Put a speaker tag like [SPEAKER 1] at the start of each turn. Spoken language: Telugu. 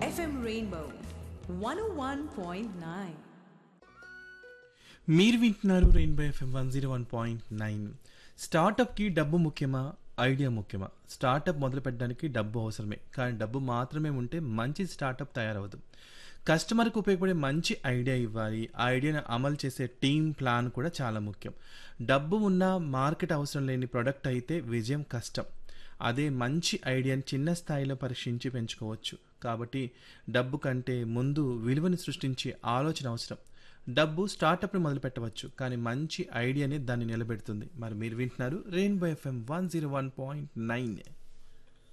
[SPEAKER 1] FM Rainbow 101.9.
[SPEAKER 2] మీరు వింటున్నారు rainbow FM one zero one point nine స్టార్టప్కి డబ్బు ముఖ్యమా ఐడియా ముఖ్యమా స్టార్టప్ మొదలు పెట్టడానికి డబ్బు అవసరమే కానీ డబ్బు మాత్రమే ఉంటే మంచి స్టార్టప్ తయారవదు కస్టమర్కి ఉపయోగపడే మంచి ఐడియా ఇవ్వాలి ఆ ఐడియాను అమలు చేసే టీమ్ ప్లాన్ కూడా చాలా ముఖ్యం డబ్బు ఉన్న మార్కెట్ అవసరం లేని ప్రొడక్ట్ అయితే విజయం కష్టం అదే మంచి ఐడియాని చిన్న స్థాయిలో పరీక్షించి పెంచుకోవచ్చు కాబట్టి డబ్బు కంటే ముందు విలువని సృష్టించే ఆలోచన అవసరం డబ్బు స్టార్టప్ని మొదలు పెట్టవచ్చు కానీ మంచి ఐడియానే దాన్ని నిలబెడుతుంది మరి మీరు వింటున్నారు rainbow FM one zero one point nine